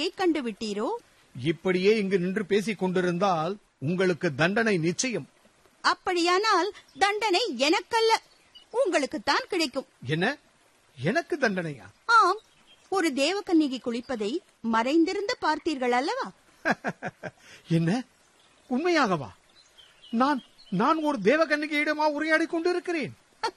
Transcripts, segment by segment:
உண்மையை கண்டுவிட்டீரோ இப்படியே இங்கு நின்று பேசிக் கொண்டிருந்தால் உங்களுக்கு தண்டனை நிச்சயம் அப்படியானால் தண்டனை எனக்கல்ல உங்களுக்குத்தான் கிடைக்கும் என்ன எனக்கு தண்டனையா ஆம் ஒரு தேவகன்னிகை குளிப்பதை மறைந்திருந்து பார்த்தீர்கள் அல்லவா என்ன உண்மையாகவா நான் நான் ஒரு தேவகன்னிகையிடமா உரையாடிக் கொண்டிருக்கிறேன்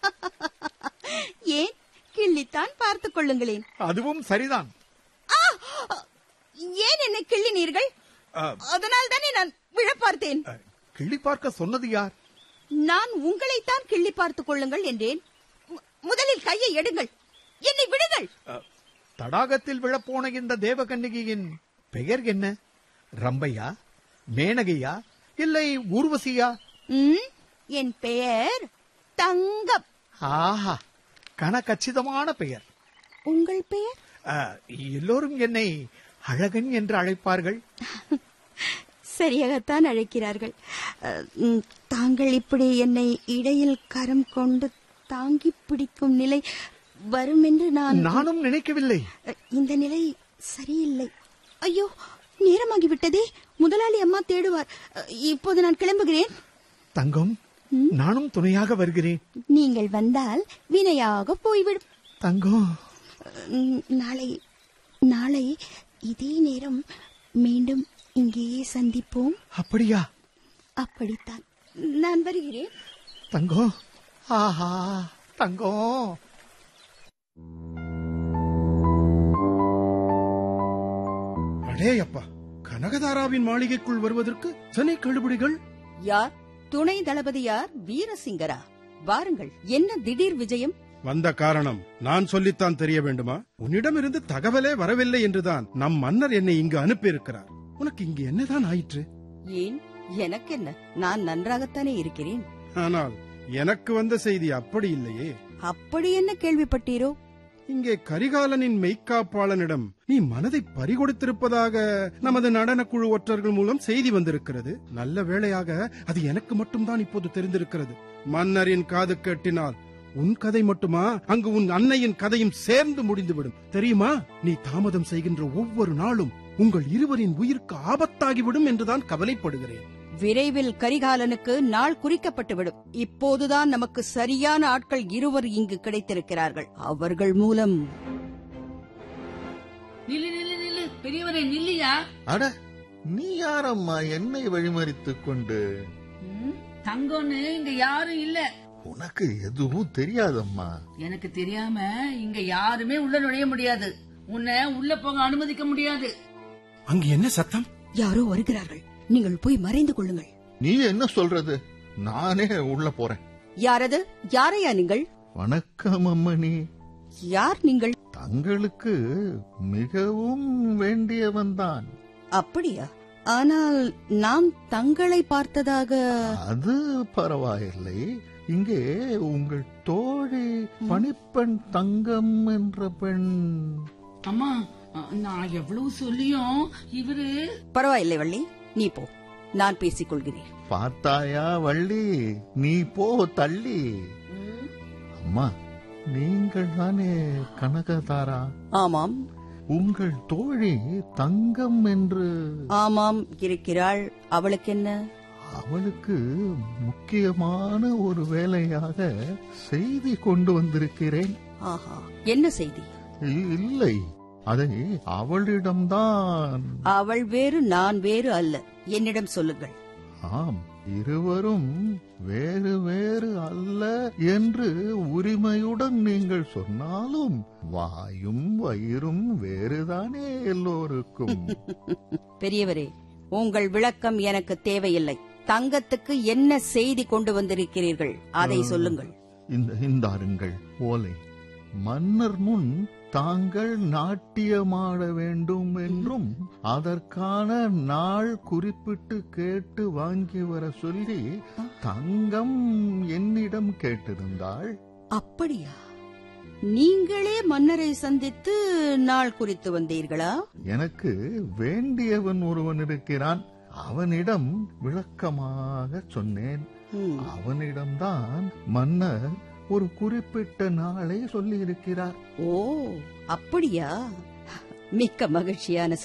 ஏன் கிள்ளித்தான் பார்த்துக் கொள்ளுங்களேன் அதுவும் சரிதான் ஆ! ஏன் என்னை கிள்ளினீர்கள் அ, அதனால் தானே நான் விழ பார்த்தேன் அ, கிள்ளி பார்க்க சொன்னது யார் நான் உங்களைத்தான் கிள்ளி பார்த்துக் கொள்ளுங்கள் என்றேன் மு- முதலில் கையை எடுங்கள் என்னை விடுங்கள் அ, தடாகத்தில் விழப்போன இந்த தேவகன்னிகையின் பெயர் என்ன ரம்பையா மேனகையா இல்லை ஊர்வசியா ம், என் பெயர் தங்கம் ஆஹா கனகச்சிதமான பெயர் உங்கள் பெயர் அ, எல்லோரும் என்னை அழகன் என்று அழைப்பார்கள் சரியாகத்தான் அழைக்கிறார்கள் அ, ம், தாங்கள் இப்படி என்னை இடையில் கரம் கொண்டு தாங்கி பிடிக்கும் நிலை வரும் என்று நான் நானும் நினைக்கவில்லை அ, இந்த நிலை சரியில்லை ஐயோ நேரமாகிவிட்டதே முதலாளி அம்மா தேடுவார் அ, இப்போது நான் கிளம்புகிறேன் தங்கம் நானும் துணையாக வருகிறேன் நீங்கள் வந்தால் வினையாக போய்விடும் தங்கம் ம், நாளை நாளை இதே நேரம் மீண்டும் இங்கேயே சந்திப்போம் அப்படியா அப்படித்தான் நான் வருகிறேன் தங்கம் ஆஹா தங்கம் அடே அப்பா கனகதாராவின் மாளிகைக்குள் வருவதற்கு சனி கழுபடிகள் யார் துணை தளபதியார் வீரசிங்கரா வாருங்கள் என்ன திடீர் விஜயம் வந்த காரணம் நான் சொல்லித்தான் தெரிய வேண்டுமா உன்னிடமிருந்து தகவலே வரவில்லை என்றுதான் நம் மன்னர் என்னை இங்கு அனுப்பியிருக்கிறார் உனக்கு இங்கு என்னதான் ஆயிற்று ஏன் எனக்கு என்ன நான் நன்றாகத்தானே இருக்கிறேன் ஆனால் எனக்கு வந்த செய்தி அப்படி இல்லையே அப்படி என்ன கேள்விப்பட்டீரோ இங்கே கரிகாலனின் மெய்க்காப்பாளனிடம் நீ மனதை பறிகொடுத்திருப்பதாக நமது நடனக்குழு ஒற்றர்கள் மூலம் செய்தி வந்திருக்கிறது நல்ல வேளையாக அது எனக்கு மட்டும்தான் இப்போது தெரிந்திருக்கிறது மன்னரின் காது கட்டினால் உன் கதை மட்டுமா அங்கு உன் அன்னையின் கதையும் சேர்ந்து முடிந்துவிடும் தெரியுமா நீ தாமதம் செய்கின்ற ஒவ்வொரு நாளும் உங்கள் இருவரின் உயிருக்கு ஆபத்தாகிவிடும் என்றுதான் கவலைப்படுகிறேன் விரைவில் கரிகாலனுக்கு நாள் குறிக்கப்பட்டுவிடும் இப்போதுதான் நமக்கு சரியான ஆட்கள் இருவர் இங்கு கிடைத்திருக்கிறார்கள் அவர்கள் மூலம் நில்லு நில்லு நில்லு பெரியவரே நில்லியா அட நீ யாரம்மா என்னை வழிமறித்துக் கொண்டு ம், தங்கம்னு இங்க யாரும் இல்ல உனக்கு எதுவும் தெரியாதம்மா எனக்கு தெரியாம இங்க யாருமே உள்ள நுழைய முடியாது உன்னை உள்ள போக அனுமதிக்க முடியாது அங்கு என்ன சத்தம் யாரோ வருகிறார்கள் நீங்கள் போய் மறைந்து கொள்ளுங்கள் நீ என்ன சொல்றது நானே உள்ள போறேன் யாரது யாரையா நீங்கள் வணக்கம் அம்மணி யார் நீங்கள் தங்களுக்கு மிகவும் வேண்டியவன்தான் அப்படியா ஆனால் நாம் தங்களை பார்த்ததாக அது பரவாயில்லை இங்கே உங்கள் தோழி பணிப்பெண் தங்கம் என்ற பெண் அம்மா அ, நான் எவ்வளவு சொல்லியும் இவரு பரவாயில்லை வள்ளி நீ போ நான் பேசிக் கொள்கிறேன் பார்த்தாயா வள்ளி நீ போ தள்ளி அம்மா நீங்கள் தானே கனகதாரா ஆமாம் உங்கள் தோழி தங்கம் என்று ஆமாம் இருக்கிறாள் அவளுக்கு என்ன அவளுக்கு முக்கியமான ஒரு வேலையாக செய்தி கொண்டு வந்திருக்கிறேன் ஆஹா என்ன செய்தி இ- இல்லை அதை அவளிடம்தான் அவள் வேறு நான் வேறு அல்ல என்னிடம் சொல்லுங்கள் ஆம் இருவரும் வேறு வேறு அல்ல என்று உரிமையுடன் நீங்கள் சொன்னாலும் வாயும் வயிறும் வேறுதானே எல்லோருக்கும் பெரியவரே உங்கள் விளக்கம் எனக்கு தேவையில்லை தங்கத்துக்கு என்ன செய்தி கொண்டு வந்திருக்கிறீர்கள் அதை சொல்லுங்கள் இந்த இந்தாருங்கள் ஓலை மன்னர் முன் தாங்கள் நாட்டியமாட வேண்டும் என்றும் அதற்கான நாள் குறிப்பிட்டு கேட்டு வாங்கி வர சொல்லி தங்கம் என்னிடம் கேட்டிருந்தாள் அப்படியா நீங்களே மன்னரை சந்தித்து நாள் குறித்து வந்தீர்களா எனக்கு வேண்டியவன் ஒருவன் இருக்கிறான் அவனிடம் விளக்கமாக சொன்னேன் ம், அவனிடம்தான் மன்னர் ஒரு குறிப்பிட்ட நாளை சொல்லி இருக்கிறார் ஓ அப்படியா மிக்க மகிழ்ச்சியான